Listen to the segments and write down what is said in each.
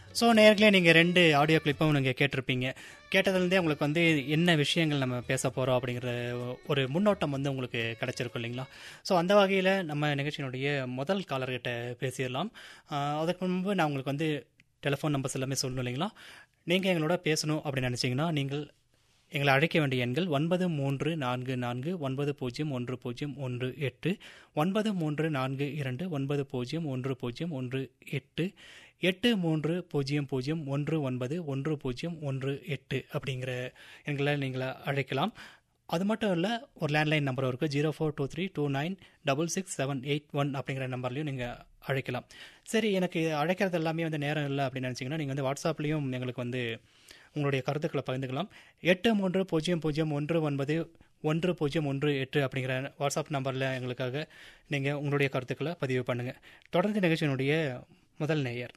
So நேர்களே நீங்கள் ரெண்டு ஆடியோ கிளிப்பும் நீங்கள் கேட்டிருப்பீங்க கேட்டதுலேருந்தே உங்களுக்கு வந்து என்ன விஷயங்கள் நம்ம பேச போகிறோம் அப்படிங்கிற ஒரு முன்னோட்டம் வந்து உங்களுக்கு கிடச்சிருக்கும் இல்லைங்களா ஸோ அந்த வகையில் நம்ம நிகழ்ச்சியினுடைய முதல் காலர்கிட்ட பேசிடலாம் ஆஹ் அதுக்கு முன்பு நான் உங்களுக்கு வந்து டெலிஃபோன் நம்பர்ஸ் எல்லாமே சொல்லணும் இல்லைங்களா நீங்கள் எங்களோட பேசணும் அப்படின்னு நினச்சிங்கன்னா நீங்கள் எங்களை அழைக்க வேண்டிய எண்கள் ஒன்பது மூன்று நான்கு நான்கு ஒன்பது பூஜ்ஜியம் ஒன்று பூஜ்ஜியம் ஒன்று எட்டு ஒன்பது மூன்று நான்கு இரண்டு ஒன்பது பூஜ்ஜியம் ஒன்று பூஜ்ஜியம் ஒன்று எட்டு எட்டு மூன்று பூஜ்ஜியம் பூஜ்ஜியம் ஒன்று ஒன்பது ஒன்று பூஜ்ஜியம் ஒன்று எட்டு அப்படிங்கிற எண்களை நீங்கள் அழைக்கலாம் அது மட்டும் இல்லை ஒரு லேண்ட்லைன் நம்பர் இருக்குது zero four two three two nine double six seven eight one அப்படிங்கிற நம்பர்லையும் நீங்கள் அழைக்கலாம் சரி எனக்கு அழைக்கிறது எல்லாமே வந்து நேரம் இல்லை அப்படின்னு நினச்சிங்கன்னா நீங்கள் வந்து வாட்ஸ்அப்லேயும் எங்களுக்கு வந்து உங்களுடைய கருத்துக்களை பகிர்ந்துக்கலாம் எட்டு மூன்று பூஜ்ஜியம் பூஜ்ஜியம் ஒன்று ஒன்பது ஒன்று பூஜ்ஜியம் ஒன்று எட்டு அப்படிங்கிற வாட்ஸ்அப் நம்பரில் எங்களுக்காக நீங்கள் உங்களுடைய கருத்துக்களை பதிவு பண்ணுங்கள் தொடர்ந்து நிகழ்ச்சியினுடைய முதல் நேயர்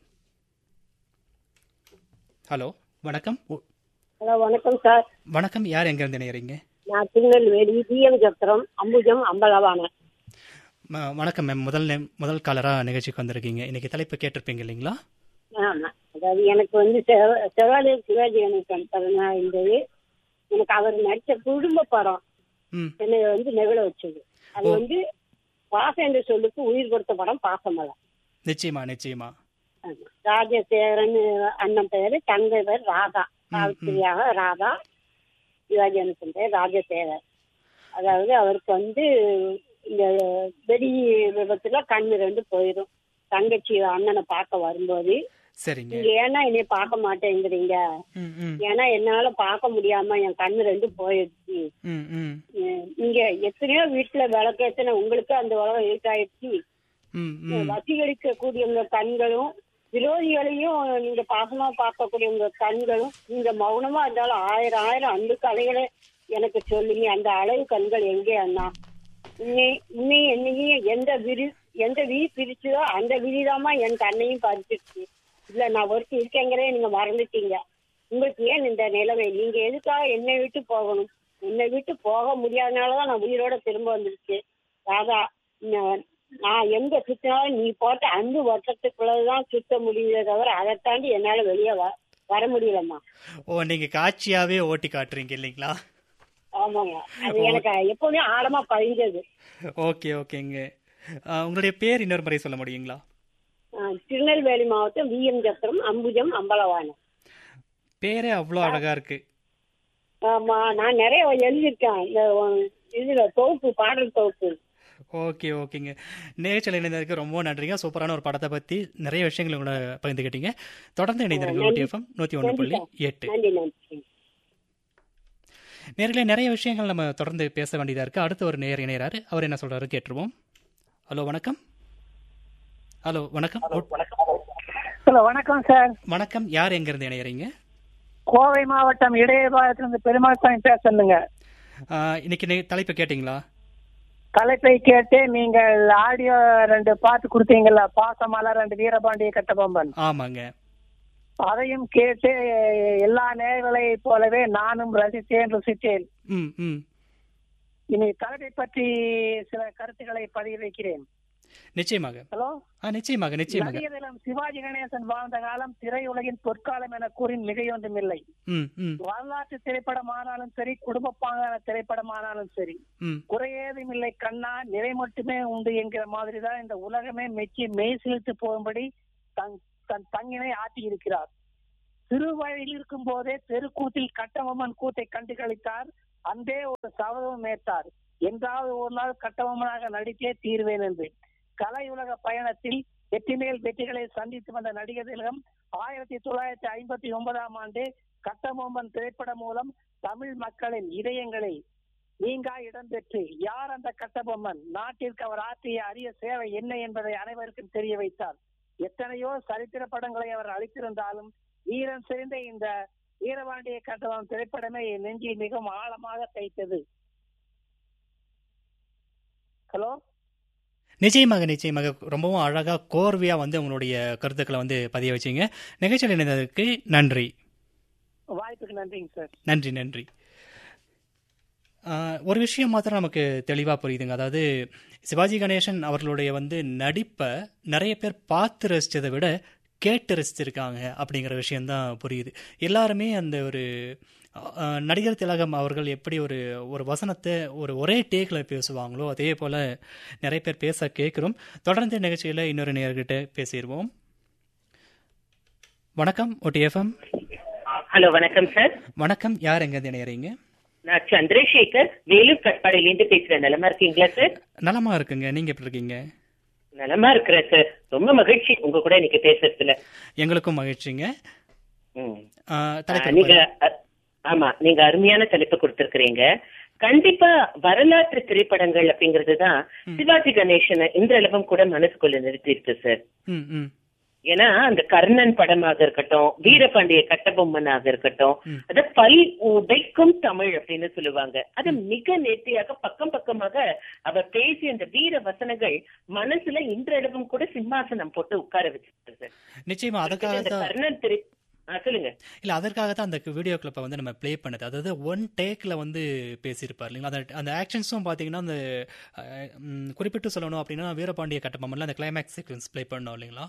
ஹலோ வணக்கம் உ- ஹலோ வணக்கம் சார் வணக்கம் யார் எங்கேருந்து நேயறீங்க நான் திருநெல்வேலி டிஎம் சத்திரம் அம்புஜம் அம்பலவாணன் ம- வணக்கம் மேம் முதல் நே முதல் காலராக நிகழ்ச்சிக்கு வந்திருக்கீங்க இன்னைக்கு தலைப்பு கேட்டிருப்பீங்க இல்லைங்களா ஆமா அதாவது எனக்கு வந்து செவ- செவாலி சிவாஜி கணேசன் பிறந்தநாள் இருந்தது எனக்கு அவர் நடிச்ச குடும்ப படம் ம் என்னை வந்து நெகிழ வச்சது அது வந்து பாசம் என்ற சொல்லுக்கு உயிர் கொடுத்த படம் பாசமலம் நிச்சயமா நிச்சயமா ஆமா. ராஜசேகரன் அண்ணன் பேரு தங்கை பேர் ராதா சாவித்திரியாக ராதா சிவாஜி கணேசன் பேர் ராஜசேகர் அதாவது அவருக்கு வந்து இந்த வெடி விபத்துல கண்ணு ரெண்டு போயிடும் தங்கச்சி அண்ணனை பார்க்க வரும்போது சரிங்க நீங்க ஏன்னா என்னைய பார்க்க மாட்டேங்கிறீங்க ம் ம் ஏன்னா என்னால பார்க்க முடியாம என் கண்ணு ரெண்டு போயிடுச்சு ம் ம் உம், நீங்க எத்தனையோ வீட்டுல விளக்கேத்தின உங்களுக்கு அந்த உலகம் இருக்காயிடுச்சு ம் ம் வசீகரிக்க கூடிய உங்க கண்களும் விரோதிகளையும் நீங்க பாசமா பார்க்கக்கூடிய உங்க கண்களும் நீங்க மௌனமா இருந்தாலும் ஆயிரம் ஆயிரம் அன்பு கலைகளை எனக்கு சொல்லுங்க அந்த அழகு கண்கள் எங்கே அண்ணா இன்னை இன்னை என்னையும் எந்த விரி எந்த விதி பிரிச்சுதோ அந்த விதிதாம்மா என் கண்ணையும் பறிச்சிருச்சு இல்ல நான் ஒருத்தி இருக்கேங்கிறே நீங்க மறந்துட்டீங்க உங்களுக்கு ஏன் இந்த நிலைமை நீங்க எதுக்காக என்னை விட்டு போகணும் என்னை விட்டு போக முடியாதனாலதான் நான் உயிரோட திரும்ப வந்துருச்சு ராதா நான் நான் எங்க சுத்தினாலும் நீ போட்ட அன்பு வருஷத்துக்குள்ளதான் சுத்த முடியுதே தவிர அதை தாண்டி என்னால வெளியே வ வர முடியலம்மா ஓ நீங்க காட்சியாவே ஓட்டி காட்டுறீங்க இல்லைங்களா ஆமாங்க அது எனக்கு எப்பவுமே ஆழமா பதிஞ்சது ஓகே ஓகேங்க ஆ, உங்களுடைய பேர் இன்னொரு முறை சொல்ல முடியுங்களா ஆஹ் திருநெல்வேலி மாவட்டம் விஎம் சத்திரம் அம்புஜம் அம்பலவானம் பேரே அவ்வளோ அழகா இருக்கு ஆமா நான் நிறைய எழுதியிருக்கேன் இந்த உம், இதுல தொகுப்பு பாடல் தொகுப்பு ஓகே ஓகேங்க நேச்சல் இணைந்ததுக்கு ரொம்ப நன்றிங்க சூப்பரான ஒரு படத்தை பத்தி நிறைய விஷயங்கள் உங்களோட பகிர்ந்துக்கிட்டீங்க தொடர்ந்து இணைந்திருங்க ஓடி எஃப்எம் நூத்தி ஒன்று புள்ளி எட்டு நன்றி நன்றி நேர்களே நிறைய விஷயங்கள் நம்ம தொடர்ந்து பேச வேண்டியதா இருக்கு அடுத்து ஒரு நேர் இணையறாரு அவர் என்ன சொல்றாரு கேட்டுருவோம் ஹலோ வணக்கம் ஹலோ வணக்கம் ஓ- ஹலோ வணக்கம் சார் வணக்கம் யார் எங்க இருந்து இணையறீங்க கோவை மாவட்டம் இடையபாளையத்திலிருந்து பெருமாள் சாமி பேசணுங்க ஆ, இன்னைக்கு நீ தலைப்பு கேட்டிங்களா தலைப்பை கேட்டு நீங்கள் ஆடியோ ரெண்டு பாட்டு கொடுத்தீங்கல்ல பாசமலர் ரெண்டு வீரபாண்டிய கட்டபொம்மன் ஆமாங்க அதையும் கேட்டு எல்லா நேர்களை போலவே நானும் ரசித்தேன் ருசித்தேன் ம் ம் இனி தலைப்பை பற்றி சில கருத்துக்களை பதிவு வைக்கிறேன் நிச்சயமாக ஹலோ ஆ நிச்சயமாக நிச்சயமாக நடிகரிடம் சிவாஜி கணேசன் வாழ்ந்த காலம் திரையுலகின் பொற்காலம் என கூறின் மிகையொன்றுமில்லை ம் ம் வரலாற்று திரைப்படம் ஆனாலும் சரி குடும்ப பாங்கான திரைப்படம் ஆனாலும் சரி ம் குறையேதும் இல்லை கண்ணா நிறை மட்டுமே உண்டு என்கிற மாதிரி தான் இந்த உலகமே மெச்சி மெய் சிலித்து போகும்படி தன் தன் தங்கினை ஆட்டி இருக்கிறார் சிறு வயதில் இருக்கும் போதே தெருக்கூத்தில் கட்டபொம்மன் கூத்தை கண்டு களித்தார் அன்றே ஒரு சபதம் ஏற்றார் என்றாவது ஒரு நாள் கட்டபொம்மனாக நடித்தே தீர்வேன் என்று கலை உலக பயணத்தில் வெற்றி மேல் வெற்றிகளை சந்தித்து வந்த நடிகர் திலகம் ஆயிரத்தி தொள்ளாயிரத்தி ஐம்பத்தி ஒன்பதாம் ஆண்டு கட்டபொம்மன் திரைப்படம் மூலம் தமிழ் மக்களின் இதயங்களை நீங்கா இடம்பெற்று யார் அந்த கட்டபொம்மன் நாட்டிற்கு அவர் ஆற்றிய அரிய சேவை என்ன என்பதை அனைவருக்கும் தெரிய வைத்தார் எத்தனையோ சரித்திர படங்களை அவர் அளித்திருந்தாலும் வீரன் சிறந்த இந்த வீரபாண்டிய கட்டபொம்மன் திரைப்படமே என் நெஞ்சில் மிகவும் ஆழமாக தைத்தது ஹலோ நிச்சயமாக நிச்சயமாக ரொம்பவும் அழகா கோர்வையா வந்து உங்களுடைய கருத்துக்களை வந்து பதிய வச்சீங்க நிகழ்ச்சியில் இணைந்ததற்கு நன்றி வாய்ப்புக்கு நன்றிங்க சார் நன்றி நன்றி ஆஹ், ஒரு விஷயம் மாத்திரம் நமக்கு தெளிவாக புரியுதுங்க அதாவது சிவாஜி கணேசன் அவர்களுடைய வந்து நடிப்பை நிறைய பேர் பார்த்து ரசித்ததை விட கேட்டு ரசிச்சிருக்காங்க அப்படிங்கிற விஷயம்தான் புரியுது எல்லாருமே அந்த ஒரு அஹ், நடிகர் திலகம் அவர்கள் எப்படி ஒரு ஒரு வசனத்தை ஒரு ஒரே டேக்கில் பேசுவாங்களோ அதே போல் நிறைய பேர் பேச கேட்குறோம் தொடர்ந்து நிகழ்ச்சியில் இன்னொரு நேர்கிட்ட பேசிடுவோம் வணக்கம் ஒடிஎஃப்எம் ஹலோ வணக்கம் சார் வணக்கம் யார் எங்க இணையறீங்க நான் சந்திரசேகர் வேலூர் கட்பாடியிலேருந்து பேசுறேன் நலமா இருக்கீங்களா சார் நலமா இருக்குங்க நீங்க எப்படி இருக்கீங்க நலமா இருக்கிறேன் சார் ரொம்ப மகிழ்ச்சி உங்க கூட இன்னைக்கு பேசுறதுல எங்களுக்கும் மகிழ்ச்சிங்க ம். ஆ, ஆ, தலைப்பு நீங்க அ- ஆமா நீங்க அருமையான தலைப்பு கொடுத்திருக்கிறீங்க கண்டிப்பா வரலாற்று திரைப்படங்கள் அப்படிங்கிறது தான் சிவாஜி கணேசனை இன்றளவும் கூட மனசுக்குள்ள நிறுத்திருக்கு சார் ம் ம் ஏன்னா அந்த கர்ணன் படமாக இருக்கட்டும் வீரபாண்டிய கட்டபொம்மனாக இருக்கட்டும் ம். அது பல் உடைக்கும் தமிழ் அப்படின்னு சொல்லுவாங்க அது மிக நேர்த்தியாக பக்கம் பக்கமாக அவர் பேசிய அந்த வீர வசனங்கள் மனசுல இன்றளவும் கூட சிம்மாசனம் போட்டு உட்கார வச்சிருக்கு சார் நிச்சயமா அதுக்காக அந்த தான் கர்ணன் திரை ஆ, சொல்லுங்க இல்ல அதற்காக தான் அந்த வீடியோ கிளிப்பை வந்து நம்ம ப்ளே பண்ணது அதாவது ஒன் டேக்ல வந்து பேசியிருப்பார் இல்லைங்களா அந்த அந்த ஆக்ஷன்ஸும் பார்த்தீங்கன்னா அந்த அஹ், ம், குறிப்பிட்டு சொல்லணும் அப்படின்னா வீரபாண்டிய கட்டபொம்மன்ல அந்த கிளைமேக்ஸ் சீக்வன்ஸ் ப்ளே பண்ணோம் இல்லைங்களா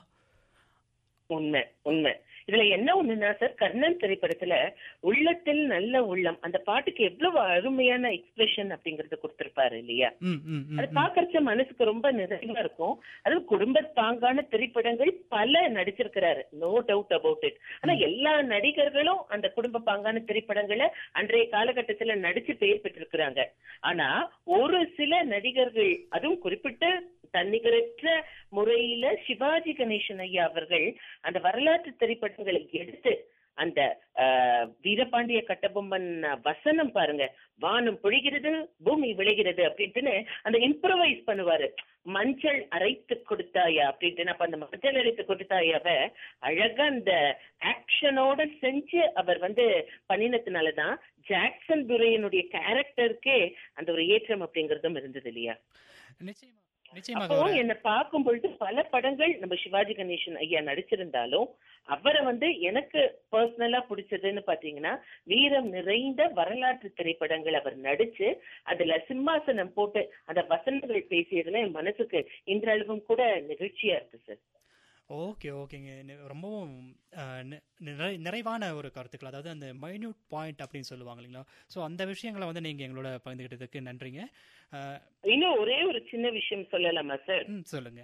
உண்மை உண்மை இதுல என்ன ஒண்ணுன்னா சார் கர்ணன் திரைப்படத்துல உள்ளத்தில் நல்ல உள்ளம் அந்த பாட்டுக்கு எவ்வளவு அருமையான எக்ஸ்பிரஷன் அப்படிங்கறத கொடுத்திருப்பாரு இல்லையா ம் ம் ம் அது பாக்கறச்ச மனசுக்கு ரொம்ப நிறைவா இருக்கும் அது குடும்ப பாங்கான திரைப்படங்கள் பல நடிச்சிருக்கிறாரு நோ டவுட் அபவுட் இட் ஆனா எல்லா நடிகர்களும் அந்த குடும்ப பாங்கான திரைப்படங்களை அன்றைய காலகட்டத்துல நடிச்சு பெயர் பெற்றிருக்கிறாங்க ஆனா ஒரு சில நடிகர்கள் அதுவும் குறிப்பிட்ட தன்னிகரற்ற முறையில சிவாஜி கணேசன் ஐயா அவர்கள் அந்த வரலாற்று திரைப்படங்களை எடுத்து அந்த ஆஹ், வீரபாண்டிய கட்டபொம்மன் வசனம் பாருங்க வானம் பொழிகிறது பூமி விளைகிறது அப்படின்ட்டுன்னு அந்த இம்ப்ரவைஸ் பண்ணுவாரு மஞ்சள் அரைத்து கொடுத்தாயா அப்படின்ட்டு அப்ப அந்த மஞ்சள் அரைத்து கொடுத்தாயாவ அழகா அந்த ஆக்ஷனோட செஞ்சு அவர் வந்து பண்ணினதுனாலதான் ஜாக்சன் துரையனுடைய கேரக்டருக்கே அந்த ஒரு ஏற்றம் அப்படிங்கறதும் இருந்தது இல்லையா நிச்சயமா நிச்சயமாக அப்போ ஒரு- என்ன பார்க்கும் பொழுது பல படங்கள் நம்ம சிவாஜி கணேசன் ஐயா நடிச்சிருந்தாலும் அவரை வந்து எனக்கு பர்சனலா பிடிச்சதுன்னு பாத்தீங்கன்னா வீரம் நிறைந்த வரலாற்று திரைப்படங்கள் அவர் நடிச்சு அதுல சிம்மாசனம் போட்டு அந்த வசனங்கள் பேசியதுல என் மனசுக்கு இன்றளவும் கூட நிகழ்ச்சியா இருக்கு சார் ஓகே ஓகேங்க நி- ரொம்பவும் அஹ், நி- நிறை- நிறைவான ஒரு கருத்துக்கள் அதாவது அந்த மைன்யூட் பாயிண்ட் அப்படின்னு சொல்லுவாங்க இல்லைங்களா ஸோ அந்த விஷயங்களை வந்து நீங்கள் எங்களோட பகிர்ந்துக்கிட்டதுக்கு நன்றிங்க அஹ், இன்னும் ஒரே ஒரு சின்ன விஷயம் சொல்லலாமா சார் ம் சொல்லுங்க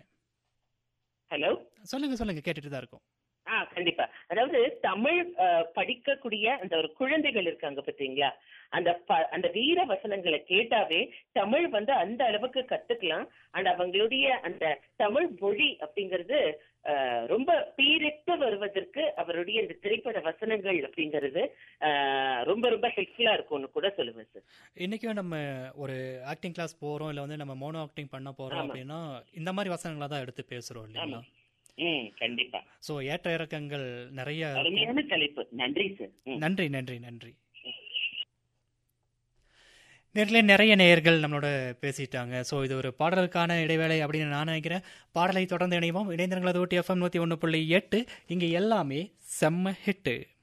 ஹலோ சொல்லுங்க சொல்லுங்க கேட்டுட்டு தான் இருக்கோம் ஆ கண்டிப்பா அதாவது தமிழ் அஹ், படிக்கக்கூடிய அந்த ஒரு குழந்தைகள் இருக்காங்க பாத்தீங்களா அந்த ப- அந்த வீர வசனங்களை கேட்டாவே தமிழ் வந்து அந்த அளவுக்கு கத்துக்கலாம் அண்ட் அவங்களுடைய அந்த தமிழ் மொழி அப்படிங்கிறது அஹ், ரொம்ப பீரிட்டு வருவதற்கு அவருடைய இந்த திரைப்பட வசனங்கள் அப்படிங்கிறது அஹ், ரொம்ப ரொம்ப ஹெல்ப்ஃபுல்லா இருக்கும்னு கூட சொல்லுவேன் சார் இன்னைக்கும் நம்ம ஒரு ஆக்டிங் கிளாஸ் போறோம் இல்லை வந்து நம்ம மோனோ ஆக்டிங் பண்ண போறோம் ஆமா. அப்படின்னா இந்த மாதிரி வசனங்களா தான் எடுத்து பேசுறோம் இல்லைங்களா ம் கண்டிப்பா ஸோ ஏற்ற இறக்கங்கள் நிறைய இருக்கும். அருமையான தலைப்பு நன்றி சார் ம். நன்றி நன்றி நன்றி நேரில் நிறைய நேயர்கள் நம்மளோட பேசிட்டாங்க ஸோ இது ஒரு பாடலுக்கான இடைவேளை அப்படின்னு நான் நினைக்கிறேன் பாடலை தொடர்ந்து இணைவோம் இணைந்திருங்களது ஊட்டி எஃப்எம் நூற்றி ஒன்று புள்ளி எட்டு இங்கே எல்லாமே செம்ம ஹிட்டு